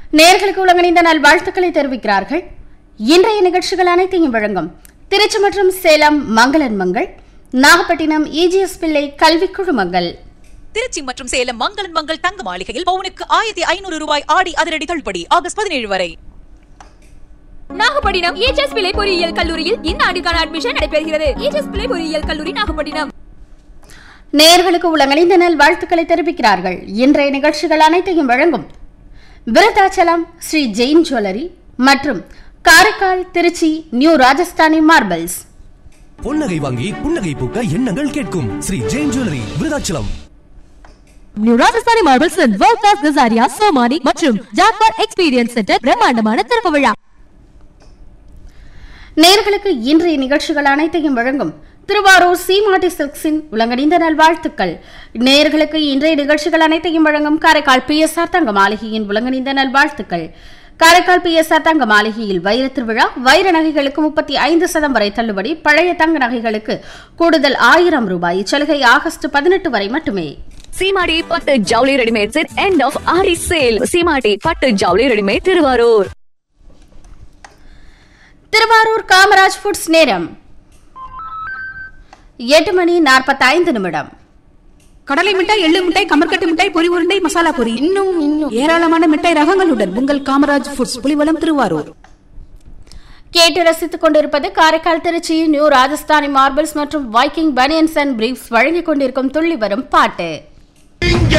நேர்களுக்கு உலகணிந்த நல்வாழ்த்துக்களை தெரிவிக்கிறார்கள் இன்றைய நிகழ்ச்சிகள் அனைத்தையும் வழங்கும் திருச்சி மற்றும் சேலம் மங்களன் மங்கள் நாகப்பட்டினம் இஜிஎஸ் பிள்ளை கல்வி குழுமங்கள் திருச்சி மற்றும் சேலம் மங்களன் மங்கள் தங்க மாளிகையில் பவுனுக்கு ஆயிரத்தி ஐநூறு ரூபாய் ஆடி அதிரடி தள்ளுபடி ஆகஸ்ட் பதினேழு வரை நாகப்பட்டினம் ஏஜஸ் பிள்ளை பொறியியல் கல்லூரியில் இந்த ஆண்டுக்கான அட்மிஷன் நடைபெறுகிறது ஏஜஸ் பிள்ளை பொறியியல் கல்லூரி நாகப்பட்டினம் நேர்களுக்கு உலகணிந்த நல்வாழ்த்துக்களை தெரிவிக்கிறார்கள் இன்றைய நிகழ்ச்சிகள் அனைத்தையும் வழங்கும் விருத்தாச்சலம் ஸ்ரீ ஜெயின் ஜுவல்லரி மற்றும் காரைக்கால் திருச்சி நியூ ராஜஸ்தானி மார்பிள்ஸ் பொன்னகை வாங்கி புன்னகை பூக்க எண்ணங்கள் கேட்கும் Sri Jain jewellery Vriddhachalam new Rajasthani marbles world class Kajaria Somany மற்றும் ஜாக்வார் எக்ஸ்பீரியன்ஸ் சென்டர் பிரம்மாண்டமான திறப்பு விழா நேர்களுக்கு இன்றைய நிகழ்ச்சிகள் அனைத்தையும் வழங்கும் திருவாரூர் சீமாட்டி சில்க்ஸின் உலகணிந்த நல்வாழ்த்துக்கள் நேர்களுக்கு இன்றைய நிகழ்ச்சிகள் அனைத்தையும் வழங்கும் காரைக்கால் பி எஸ் ஆர் தங்க மாளிகையின் உலகணிந்த நல்வாழ்த்துக்கள் காரைக்கால் பி எஸ் ஆர் தங்க மாளிகையில் வைர திருவிழா வைர நகைகளுக்கு முப்பத்தி ஐந்து சதம் வரை தள்ளுபடி பழைய தங்க நகைகளுக்கு கூடுதல் ஆயிரம் ரூபாய் இச்சலுகை ஆகஸ்ட் பதினெட்டு வரை மட்டுமே சீமாடி பட்டு ஜவுளி readymade set end of aari sale Seematti பட்டு ஜவுளி ரெடிமேட் திருவாரூர் திருவாரூர் காமராஜ் ஃபுட்ஸ் நேரம் எட்டு மணி நாற்பத்தைந்து நிமிடம் கடலை மிட்டாய் எள்ளு மிட்டாய் கமர்கட்டு மிட்டாய் பொரி உருண்டை மசாலா பொரி இன்னும் இன்னும் ஏராளமான மிட்டாய் ரகங்களுடன் உங்கள் காமராஜ் ஃபுட்ஸ் புலிவலம் திருவாரூர் கேட்டு ரசித்துக் கொண்டிருப்பது காரைக்கால் திருச்சி நியூ ராஜஸ்தானி மார்பிள்ஸ் மற்றும் வைக்கிங் பனியன்ஸ் அண்ட் பிரீஃப்ஸ் வழங்கிக் கொண்டிருக்கும் துள்ளி வரும் பாட்டு இங்கே